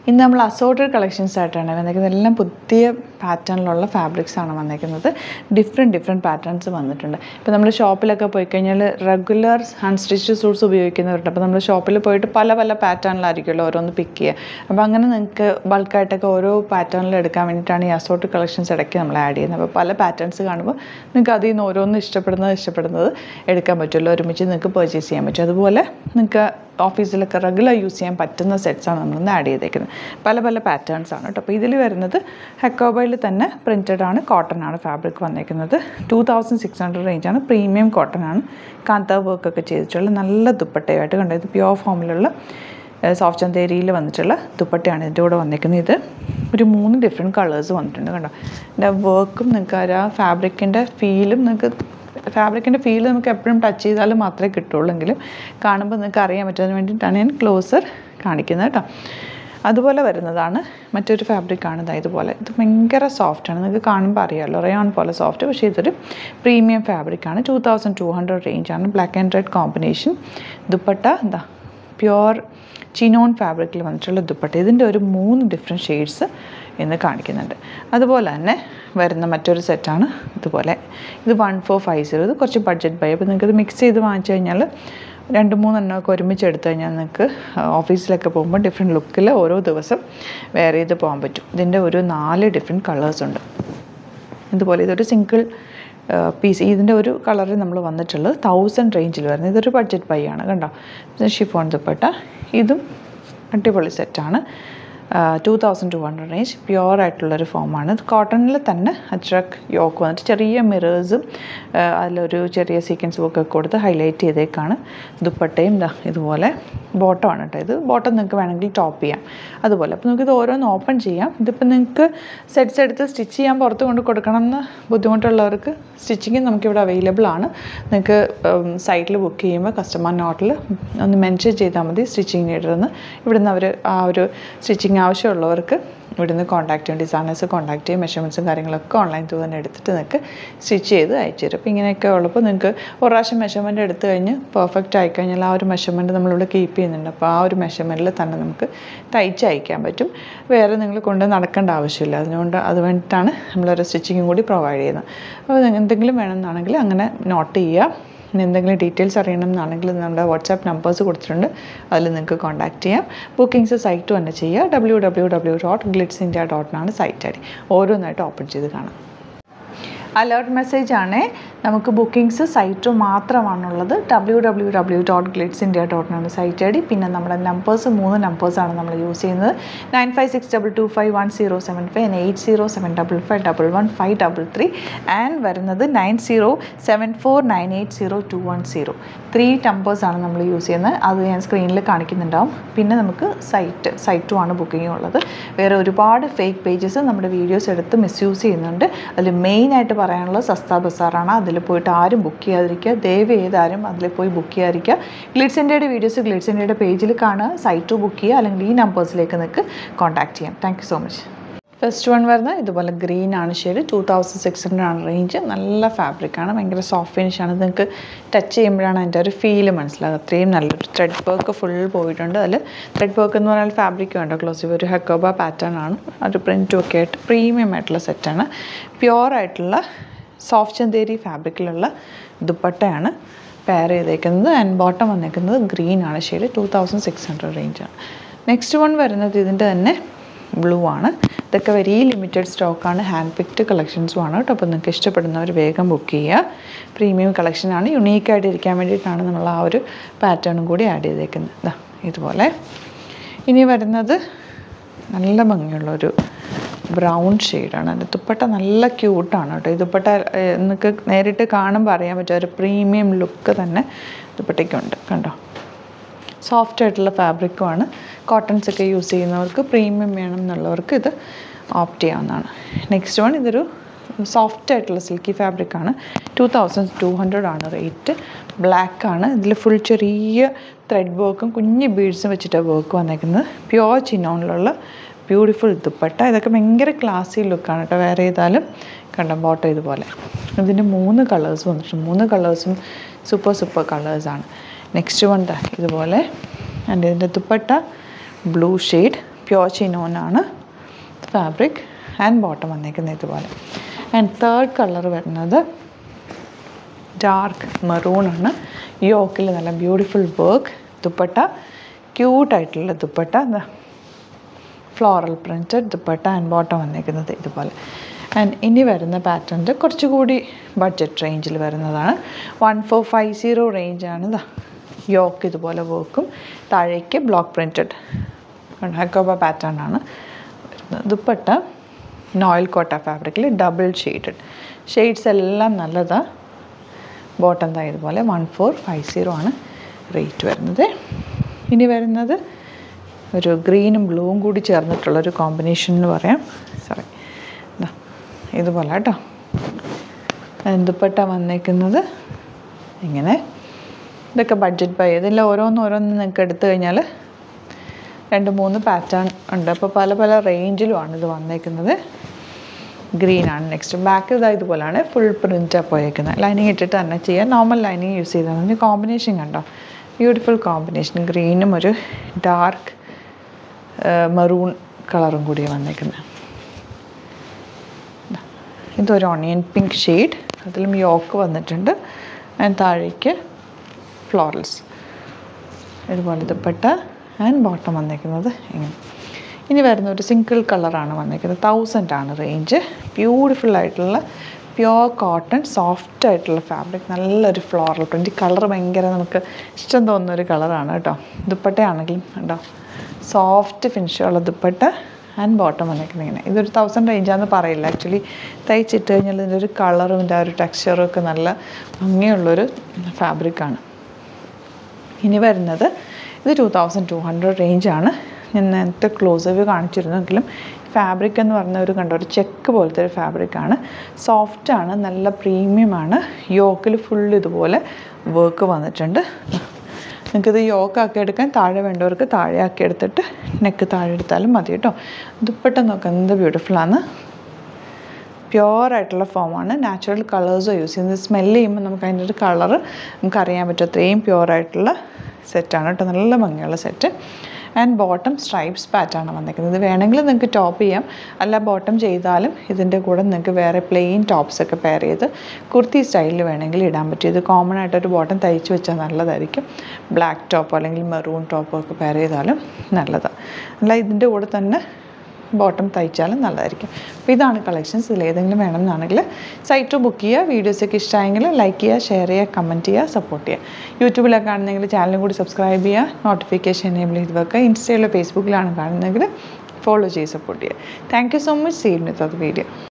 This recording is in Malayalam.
ഇന്ന് നമ്മൾ അസോർട്ടഡ് കളക്ഷൻസ് ആയിട്ടാണ് വന്നേക്കുന്നത് എല്ലാം പുതിയ പാറ്റേണിലുള്ള ഫാബ്രിക്സ് ആണ് വന്നേക്കുന്നത് ഡിഫറെൻറ്റ് ഡിഫറെൻറ്റ് പാറ്റേൺസ് വന്നിട്ടുണ്ട് ഇപ്പോൾ നമ്മൾ ഷോപ്പിലൊക്കെ പോയി കഴിഞ്ഞാൽ റെഗുലർ അൺസ്റ്റിച്ച് സൂട്ട്സ് ഉപയോഗിക്കുന്നവരുണ്ട് അപ്പോൾ നമ്മൾ ഷോപ്പിൽ പോയിട്ട് പല പല പാറ്റേണിലായിരിക്കുമല്ലോ ഓരോന്ന് പിക്ക് ചെയ്യുക അപ്പോൾ അങ്ങനെ നിങ്ങൾക്ക് ബൾക്കായിട്ടൊക്കെ ഓരോ പാറ്റേണിൽ എടുക്കാൻ വേണ്ടിയിട്ടാണ് ഈ അസോർട്ട് കളക്ഷൻസ് ഇടയ്ക്ക് നമ്മൾ ആഡ് ചെയ്യുന്നത് അപ്പോൾ പല പാറ്റേൺസ് കാണുമ്പോൾ നിങ്ങൾക്ക് അതിൽ നിന്ന് ഓരോന്ന് ഇഷ്ടപ്പെടുന്നത് ഇഷ്ടപ്പെടുന്നത് എടുക്കാൻ പറ്റുമല്ലോ ഒരുമിച്ച് നിങ്ങൾക്ക് പർച്ചേസ് ചെയ്യാൻ പറ്റും അതുപോലെ നിങ്ങൾക്ക് ഓഫീസിലൊക്കെ റെഗുലർ യൂസ് ചെയ്യാൻ പറ്റുന്ന സെറ്റ്സാണ് നമ്മളിന്ന് ആഡ് ചെയ്തേക്കുന്നത് പല പല പാറ്റേൺസ് ആണ് കേട്ടോ അപ്പോൾ ഇതിൽ വരുന്നത് ഹെക്കോബയിൽ തന്നെ പ്രിൻറ്റഡ് ആണ് കോട്ടൺ ആണ് ഫാബ്രിക് വന്നേക്കുന്നത് ടു തൗസൻഡ് സിക്സ് ഹൺഡ്രഡ് റേഞ്ചാണ് പ്രീമിയം കോട്ടൺ ആണ് കാന്ത വർക്ക് ഒക്കെ ചെയ്തിട്ടുള്ള നല്ല ദുപ്പട്ടയായിട്ട് കണ്ടത് ഇത് പ്യുവർ ഫോമിലുള്ള സോഫ്റ്റ് ചന്തേരിയിൽ വന്നിട്ടുള്ള ദുപ്പട്ടയാണ് ഇതിൻ്റെ കൂടെ വന്നേക്കുന്നത് ഇത് ഒരു മൂന്ന് ഡിഫറെൻറ്റ് കളേഴ്സ് വന്നിട്ടുണ്ട് കണ്ടോ ഇതിൻ്റെ വർക്കും നിങ്ങൾക്ക് ആ ഫാബ്രിക്കിൻ്റെ ഫീലും നിങ്ങൾക്ക് ഫാബ്രിക്കിൻ്റെ ഫീൽ നമുക്ക് എപ്പോഴും ടച്ച് ചെയ്താൽ മാത്രമേ കിട്ടുള്ളൂ എങ്കിലും കാണുമ്പോൾ നിങ്ങൾക്ക് അറിയാൻ പറ്റുന്നതിന് വേണ്ടിയിട്ടാണ് ഞാൻ ക്ലോസർ കാണിക്കുന്നത് കേട്ടോ അതുപോലെ വരുന്നതാണ് മറ്റൊരു ഫാബ്രിക്കാണ് ഇതാ ഇതുപോലെ ഇത് ഭയങ്കര സോഫ്റ്റാണ് നിങ്ങൾക്ക് കാണുമ്പോൾ അറിയാമല്ലോ റയോൺ പോലെ സോഫ്റ്റ് പക്ഷേ ഇതൊരു പ്രീമിയം ഫാബ്രിക്കാണ് ടു തൗസൻഡ് ടു ഹൺഡ്രഡ് റേഞ്ചാണ് black and red combination dupatta എന്താ പ്യുവർ ചിനോൺ ഫാബ്രിക്കിൽ വന്നിട്ടുള്ള ദുപ്പട്ട ഇതിൻ്റെ ഒരു മൂന്ന് ഡിഫറെൻറ്റ് ഷെയ്ഡ്സ് ഇന്ന് കാണിക്കുന്നുണ്ട് അതുപോലെ തന്നെ വരുന്ന മറ്റൊരു സെറ്റാണ് ഇതുപോലെ ഇത് വൺ ഫോർ ഫൈവ് സീറോ ഇത് കുറച്ച് ബഡ്ജറ്റ് ബൈ അപ്പോൾ നിങ്ങൾക്കിത് മിക്സ് ചെയ്ത് വാങ്ങിച്ചു കഴിഞ്ഞാൽ രണ്ട് മൂന്നെണ്ണമൊക്കെ ഒരുമിച്ച് എടുത്തു കഴിഞ്ഞാൽ നിങ്ങൾക്ക് ഓഫീസിലൊക്കെ പോകുമ്പോൾ ഡിഫറെൻറ്റ് ലുക്കിൽ ഓരോ ദിവസം വെയർ ചെയ്ത് പോകാൻ പറ്റും ഇതിൻ്റെ ഒരു നാല് ഡിഫറെൻറ്റ് കളേഴ്സ് ഉണ്ട് ഇതുപോലെ ഇതൊരു സിംഗിൾ പീസ് ഇതിൻ്റെ ഒരു കളറിൽ നമ്മൾ വന്നിട്ടുള്ളത് തൗസൻഡ് റേഞ്ചിൽ വരുന്നത് ഇതൊരു ബഡ്ജറ്റ് ബൈ ആണ് കണ്ടോ ഇത് ഷിഫോൺ ദുപ്പട്ട ഇതും അടിപൊളി സെറ്റാണ് two thousand two hundred range pure ആയിട്ടുള്ളൊരു ഫോമാണ് ഇത് കോട്ടണിൽ തന്നെ അജ്രക് യോക്ക് വന്നിട്ട് ചെറിയ മിറേഴ്സും അതിലൊരു ചെറിയ സീക്വൻസ് ഒക്കെ കൊടുത്ത് ഹൈലൈറ്റ് ചെയ്തേക്കാണ് ദുപ്പട്ടയും ദാ ഇതുപോലെ ബോട്ടമാണ് കേട്ടോ ഇത് ബോട്ടം നിങ്ങൾക്ക് വേണമെങ്കിൽ ടോപ്പ് ചെയ്യാം അതുപോലെ അപ്പോൾ നിങ്ങൾക്ക് ഇത് ഓരോന്ന് ഓപ്പൺ ചെയ്യാം ഇതിപ്പോൾ നിങ്ങൾക്ക് സെറ്റ്സ് എടുത്ത് സ്റ്റിച്ച് ചെയ്യാൻ പുറത്ത് കൊണ്ട് കൊടുക്കണം എന്ന് ബുദ്ധിമുട്ടുള്ളവർക്ക് സ്റ്റിച്ചിങ് നമുക്കിവിടെ അവൈലബിൾ ആണ് നിങ്ങൾക്ക് സൈറ്റിൽ ബുക്ക് ചെയ്യുമ്പോൾ കസ്റ്റമർ നോട്ടിൽ ഒന്ന് മെൻഷൻ ചെയ്താൽ മതി സ്റ്റിച്ചിങ് നീഡറെന്ന് ഇവിടുന്ന് അവർ ആ ഒരു സ്റ്റിച്ചിങ് ആവശ്യമുള്ളവർക്ക് ഇവിടുന്ന് കോൺടാക്ട് ചെയ്യും ഡിസൈനേഴ്സ് കോൺടാക്ട് ചെയ്യും മെഷർമെൻറ്റ്സും കാര്യങ്ങളൊക്കെ ഓൺലൈൻ ത്രൂ തന്നെ എടുത്തിട്ട് നിങ്ങൾക്ക് സ്റ്റിച്ച് ചെയ്ത് അയച്ചു തരും അപ്പോൾ ഇങ്ങനെയൊക്കെ ഉള്ളപ്പോൾ നിങ്ങൾക്ക് ഒരു പ്രാവശ്യം മെഷർമെൻറ്റ് എടുത്തു കഴിഞ്ഞ് പെർഫെക്റ്റ് ആയിക്കഴിഞ്ഞാൽ ആ ഒരു മെഷർമെൻറ്റ് നമ്മളിവിടെ കീപ്പ് ചെയ്യുന്നുണ്ട് അപ്പോൾ ആ ഒരു മെഷർമെൻറ്റിൽ തന്നെ നമുക്ക് തയ്ച്ച് അയക്കാൻ പറ്റും വേറെ നിങ്ങൾ കൊണ്ട് നടക്കേണ്ട ആവശ്യമില്ല അതിനുകൊണ്ട് അത് വേണ്ടിയിട്ടാണ് നമ്മളൊരു സ്റ്റിച്ചിങ്ങും കൂടി പ്രൊവൈഡ് ചെയ്യുന്നത് അപ്പോൾ എന്തെങ്കിലും വേണമെന്നാണെങ്കിൽ അങ്ങനെ നോട്ട് ചെയ്യുക ഇനി എന്തെങ്കിലും ഡീറ്റെയിൽസ് അറിയണം എന്നാണെങ്കിൽ നമ്മുടെ വാട്സാപ്പ് നമ്പേഴ്സ് കൊടുത്തിട്ടുണ്ട് അതിൽ നിങ്ങൾക്ക് കോൺടാക്ട് ചെയ്യാം ബുക്കിംഗ്സ് സൈറ്റ് തന്നെ ചെയ്യുക W W W dot Glitz India ഡോട്ടിനാണ് സൈറ്റ് ഐ ഡി ഓരോന്നായിട്ട് ഓപ്പൺ ചെയ്ത് കാണാം അലേർട്ട് മെസ്സേജ് ആണ് നമുക്ക് ബുക്കിംഗ്സ് സൈറ്റ് മാത്രമാണുള്ളത് W W W dot Glitz India ഡോട്ടിനാണ് സൈറ്റ് ഐ ഡി പിന്നെ നമ്മുടെ നമ്പേഴ്സ് മൂന്ന് നമ്പേഴ്സാണ് നമ്മൾ യൂസ് ചെയ്യുന്നത് nine five six double two five one zero seven five eight zero seven double five double one five double three and വരുന്നത് nine zero seven four nine eight zero two one zero three നമ്പേഴ്സാണ് നമ്മൾ യൂസ് ചെയ്യുന്നത് അത് ഞാൻ സ്ക്രീനിൽ കാണിക്കുന്നുണ്ടാവും പിന്നെ നമുക്ക് സൈറ്റ് സൈറ്റും ആണ് ബുക്കിംഗ് ഉള്ളത് വേറെ ഒരുപാട് ഫേക്ക് പേജസ് നമ്മുടെ വീഡിയോസ് എടുത്ത് മിസ്യൂസ് ചെയ്യുന്നുണ്ട് അതിൽ മെയിനായിട്ട് പറയാനുള്ളത് സസ്ത ബസാറാണ് അതിൽ പോയിട്ട് ആരും ബുക്ക് ചെയ്യാതിരിക്കുക ദയവ് ചെയ്താരും അതിൽ പോയി ബുക്ക് ചെയ്യാതിരിക്കുക ഗ്ലിഡ്സ് ഇന്ത്യയുടെ വീഡിയോസ് ഗ്ലിഡ്സ് ഇന്ത്യയുടെ പേജിൽ കാണുക സൈറ്റ് ബുക്ക് ചെയ്യുക അല്ലെങ്കിൽ ഈ നമ്പേഴ്സിലേക്ക് നിങ്ങൾക്ക് കോൺടാക്ട് ചെയ്യാം thank so much first one വരുന്നത് ഇതുപോലെ ഗ്രീൻ ആണ് shade two thousand six hundred ആണ് റേഞ്ച് നല്ല ഫാബ്രിക്കാണ് ഭയങ്കര സോഫ്റ്റ് ഫിനിഷാണ് നിങ്ങൾക്ക് ടച്ച് ചെയ്യുമ്പോഴാണ് അതിൻ്റെ ഒരു ഫീല് മനസ്സിലാകുക അത്രയും നല്ലൊരു ത്രെഡ് വർക്ക് ഫുൾ പോയിട്ടുണ്ട് അതിൽ ത്രെഡ് വർക്ക് എന്ന് പറഞ്ഞാൽ ഫാബ്രിക് വേണ്ട ക്ലോസീവ് ഒരു ഹെക്കോബ പാറ്റേൺ ആണ് ഒരു പ്രിൻറ്റും ഒക്കെ ആയിട്ട് പ്രീമിയം ആയിട്ടുള്ള സെറ്റാണ് പ്യുവർ ആയിട്ടുള്ള സോഫ്റ്റ് ചന്തേരി ഫാബ്രിക്കിലുള്ള ദുപ്പട്ടയാണ് പെയർ ചെയ്തേക്കുന്നത് ആൻഡ് ബോട്ടം വന്നേക്കുന്നത് ഗ്രീൻ ആണ് shade two thousand six hundred റേഞ്ചാണ് നെക്സ്റ്റ് വൺ വരുന്നത് ഇതിൻ്റെ തന്നെ ബ്ലൂ ആണ് ഇതൊക്കെ വെരി ലിമിറ്റഡ് സ്റ്റോക്കാണ് ഹാൻഡ് പിക്ഡ് കളക്ഷൻസും ആണ് കേട്ടോ അപ്പോൾ നിങ്ങൾക്ക് ഇഷ്ടപ്പെടുന്നവർ വേഗം ബുക്ക് ചെയ്യുക പ്രീമിയം കളക്ഷനാണ് യുണീക്കായിട്ട് ഇരിക്കാൻ വേണ്ടിയിട്ടാണ് നമ്മൾ ആ ഒരു പാറ്റേണും കൂടി ആഡ് ചെയ്തേക്കുന്നത് ഇതാ ഇതുപോലെ ഇനി വരുന്നത് നല്ല ഭംഗിയുള്ളൊരു ബ്രൗൺ ഷെയ്ഡാണ് അതിൻ്റെ ദുപ്പട്ട നല്ല ക്യൂട്ടാണ് കേട്ടോ ഈ ദുപ്പട്ട ഏഹ്, നിങ്ങൾക്ക് നേരിട്ട് കാണുമ്പോൾ അറിയാൻ പറ്റും ഒരു പ്രീമിയം ലുക്ക് തന്നെ ദുപ്പട്ടയ്ക്കുണ്ട് കണ്ടോ സോഫ്റ്റ് ആയിട്ടുള്ള ഫാബ്രിക്കുമാണ് കോട്ടൺസ് ഒക്കെ യൂസ് ചെയ്യുന്നവർക്ക് പ്രീമിയം വേണം എന്നുള്ളവർക്ക് ഇത് ഓപ്റ്റ് ചെയ്യാവുന്നതാണ് നെക്സ്റ്റ് വൺ ഇതൊരു സോഫ്റ്റ് ആയിട്ടുള്ള സിൽക്കി ഫാബ്രിക്കാണ് ടു തൗസൻഡ് ടു ഹൺഡ്രഡ് ആണ് റേറ്റ് ബ്ലാക്ക് ആണ് ഇതിൽ ഫുൾ ചെറിയ ത്രെഡ് വർക്കും കുഞ്ഞ് ബീഡ്സും വെച്ചിട്ടാണ് വർക്ക് വന്നേക്കുന്നത് പ്യുവർ ചിനോണിലുള്ള ബ്യൂട്ടിഫുൾ ദുപ്പട്ട ഇതൊക്കെ ഭയങ്കര ക്ലാസി ലുക്കാണ് കേട്ടോ വേറെ ചെയ്താലും കണ്ട ബോട്ടം ഇതുപോലെ ഇതിൻ്റെ മൂന്ന് കളേഴ്സ് വന്നിട്ടുണ്ട് മൂന്ന് കളേഴ്സും സൂപ്പർ സൂപ്പർ കളേഴ്സാണ് നെക്സ്റ്റ് വൺ ദാ ഇതുപോലെ ആൻഡ് ഇതിൻ്റെ ദുപ്പട്ട ബ്ലൂ ഷെയ്ഡ് പ്യോർ ചിനോനാണ് ഫാബ്രിക് ആൻഡ് ബോട്ടം വന്നേക്കുന്നത് ഇതുപോലെ ആൻഡ് തേർഡ് കളർ വരുന്നത് ഡാർക്ക് മെറൂൺ ആണ് യോക്കിൽ നല്ല ബ്യൂട്ടിഫുൾ വർക്ക് ദുപ്പട്ട ക്യൂട്ടായിട്ടുള്ള dupatta floral printed dupatta and bottom വന്നേക്കുന്നത് ഇതുപോലെ ആൻഡ് ഇനി വരുന്ന പാറ്റേണിൻ്റെ കുറച്ചുകൂടി ബഡ്ജറ്റ് റേഞ്ചിൽ വരുന്നതാണ് വൺ ഫോർ ഫൈവ് സീറോ റേഞ്ചാണ് ഇതാ യോക്ക് ഇതുപോലെ വർക്കും താഴേക്ക് ബ്ലോക്ക് പ്രിൻറ്റഡ് ഹക്കോബ പാറ്റേൺ ആണ് വരുന്നത് ദുപ്പട്ട നോയിൽ കോട്ട ഫാബ്രിക്കിൽ ഡബിൾ ഷെയ്ഡഡ് ഷെയ്ഡ്സ് എല്ലാം നല്ലതാണ് ബോട്ടം ദാ ഇതുപോലെ വൺ ഫോർ ഫൈവ് സീറോ ആണ് റേറ്റ് വരുന്നത് ഇനി വരുന്നത് ഒരു ഗ്രീനും ബ്ലൂവും കൂടി ചേർന്നിട്ടുള്ളൊരു കോമ്പിനേഷൻ എന്ന് പറയാം സോറി ഇതുപോലെ കേട്ടോ ദുപ്പട്ട വന്നേക്കുന്നത് ഇങ്ങനെ ഇതൊക്കെ ബഡ്ജറ്റ് ബൈ ഇതെല്ലാം ഓരോന്ന് ഓരോന്ന് നിങ്ങൾക്ക് എടുത്തു കഴിഞ്ഞാൽ രണ്ട് മൂന്ന് പാറ്റേൺ ഉണ്ട് അപ്പോൾ പല പല റേഞ്ചിലുമാണ് ഇത് വന്നേക്കുന്നത് ഗ്രീൻ ആണ് നെക്സ്റ്റ് ബാക്ക് ഇതാ ഇതുപോലെയാണ് ഫുൾ പ്രിൻറ്റാണ് പോയേക്കുന്നത് ലൈനിങ് ഇട്ടിട്ട് തന്നെ ചെയ്യാം നോർമൽ ലൈനിങ് യൂസ് ചെയ്താൽ മതി കോമ്പിനേഷൻ കണ്ടോ ബ്യൂട്ടിഫുൾ കോമ്പിനേഷൻ ഗ്രീനും ഒരു ഡാർക്ക് മെറൂൺ കളറും കൂടി വന്നേക്കുന്നത് ഇതൊരു ഓണിയൻ പിങ്ക് ഷെയ്ഡ് അതിലും യോക്ക് വന്നിട്ടുണ്ട് ആൻഡ് താഴേക്ക് ഫ്ലോറൽസ് ഇതുപോലെ ദുപ്പട്ട ആൻഡ് ബോട്ടം വന്നേക്കുന്നത് ഇങ്ങനെ ഇനി വരുന്ന ഒരു സിംഗിൾ കളറാണ് വന്നേക്കുന്നത് തൗസൻഡ് ആണ് റേഞ്ച് ബ്യൂട്ടിഫുൾ ആയിട്ടുള്ള പ്യുവർ കോട്ടൺ സോഫ്റ്റ് ആയിട്ടുള്ള ഫാബ്രിക് നല്ലൊരു ഫ്ലോറൽ പ്രിൻറ്റ് കളർ ഭയങ്കര നമുക്ക് ഇഷ്ടം തോന്നുന്ന ഒരു കളറാണ് കേട്ടോ ദുപ്പട്ടയാണെങ്കിലും കേട്ടോ സോഫ്റ്റ് ഫിനിഷുള്ള ദുപ്പട്ട ആൻഡ് ബോട്ടം വന്നേക്കുന്നത് ഇങ്ങനെ ഇതൊരു തൗസൻഡ് റേഞ്ചാന്ന് പറയില്ല ആക്ച്വലി തയ്ച്ചിട്ട് കഴിഞ്ഞാൽ ഇതിൻ്റെ ഒരു കളറും ഇതിൻ്റെ ആ ഒരു ടെക്സ്ചറും ഒക്കെ നല്ല ഭംഗിയുള്ളൊരു ഫാബ്രിക്കാണ് ഇനി വരുന്നത് ഇത് ടു തൗസൻഡ് ടു ഹൺഡ്രഡ് റേഞ്ചാണ് ഞാൻ നേരത്തെ ക്ലോസ് വ്യൂ കാണിച്ചിരുന്നെങ്കിലും ഫാബ്രിക് എന്ന് പറഞ്ഞ ഒരു കണ്ട ഒരു ചെക്ക് പോലത്തെ ഒരു ഫാബ്രിക്കാണ് സോഫ്റ്റാണ് നല്ല പ്രീമിയമാണ് യോക്കിൽ ഫുൾ ഇതുപോലെ വർക്ക് വന്നിട്ടുണ്ട് നിങ്ങൾക്കിത് യോക്കാക്കി എടുക്കാൻ താഴെ വേണ്ടവർക്ക് താഴെ ആക്കി എടുത്തിട്ട് നെക്ക് താഴെ എടുത്താലും മതി കേട്ടോ ദുപ്പട്ട നോക്കാം എന്ത് ബ്യൂട്ടിഫുള്ളാണ് പ്യുവർ ആയിട്ടുള്ള ഫോമാണ് നാച്ചുറൽ കളേഴ്സോ യൂസ് ചെയ്യുന്നത് സ്മെല്ല് ചെയ്യുമ്പോൾ നമുക്ക് അതിൻ്റെ ഒരു കളറ് നമുക്ക് അറിയാൻ പറ്റും അത്രയും പ്യുവർ ആയിട്ടുള്ള സെറ്റാണ് കേട്ടോ നല്ല ഭംഗിയുള്ള സെറ്റ് ആൻഡ് ബോട്ടം സ്ട്രൈപ്സ് പാറ്റാണ് വന്നിരിക്കുന്നത് ഇത് വേണമെങ്കിൽ നിങ്ങൾക്ക് ടോപ്പ് ചെയ്യാം അല്ല ബോട്ടം ചെയ്താലും ഇതിൻ്റെ കൂടെ നിങ്ങൾക്ക് വേറെ പ്ലെയിൻ ടോപ്സ് ഒക്കെ പെയർ ചെയ്ത് കുർത്തി സ്റ്റൈലിൽ വേണമെങ്കിൽ ഇടാൻ പറ്റും ഇത് കോമൺ ആയിട്ടൊരു ബോട്ടം തയ്ച്ച് വെച്ചാൽ നല്ലതായിരിക്കും ബ്ലാക്ക് ടോപ്പോ അല്ലെങ്കിൽ മെറൂൺ ടോപ്പോ ഒക്കെ പെയർ ചെയ്താലും നല്ലതാണ് അല്ല ഇതിൻ്റെ കൂടെ തന്നെ ബോട്ടം തയ്ച്ചാലും നല്ലതായിരിക്കും അപ്പോൾ ഇതാണ് കളക്ഷൻസ് ഇതിൽ ഏതെങ്കിലും വേണമെന്നാണെങ്കിൽ സൈറ്റ് ബുക്ക് ചെയ്യുക വീഡിയോസൊക്കെ ഇഷ്ടമായെങ്കിൽ ലൈക്ക് ചെയ്യുക ഷെയർ ചെയ്യുക കമൻറ്റ് ചെയ്യുക സപ്പോർട്ട് ചെയ്യുക യൂട്യൂബിലൊക്കെ കാണുന്നെങ്കിൽ ചാനലും കൂടി സബ്സ്ക്രൈബ് ചെയ്യുക നോട്ടിഫിക്കേഷൻ എനേബിൾ ചെയ്ത് വെക്കുക ഇൻസ്റ്റയിലോ ഫേസ്ബുക്കിലാണ് കാണുന്നതെങ്കിൽ ഫോളോ ചെയ്ത് സപ്പോർട്ട് ചെയ്യുക thank you so much see in with അത് വീഡിയോ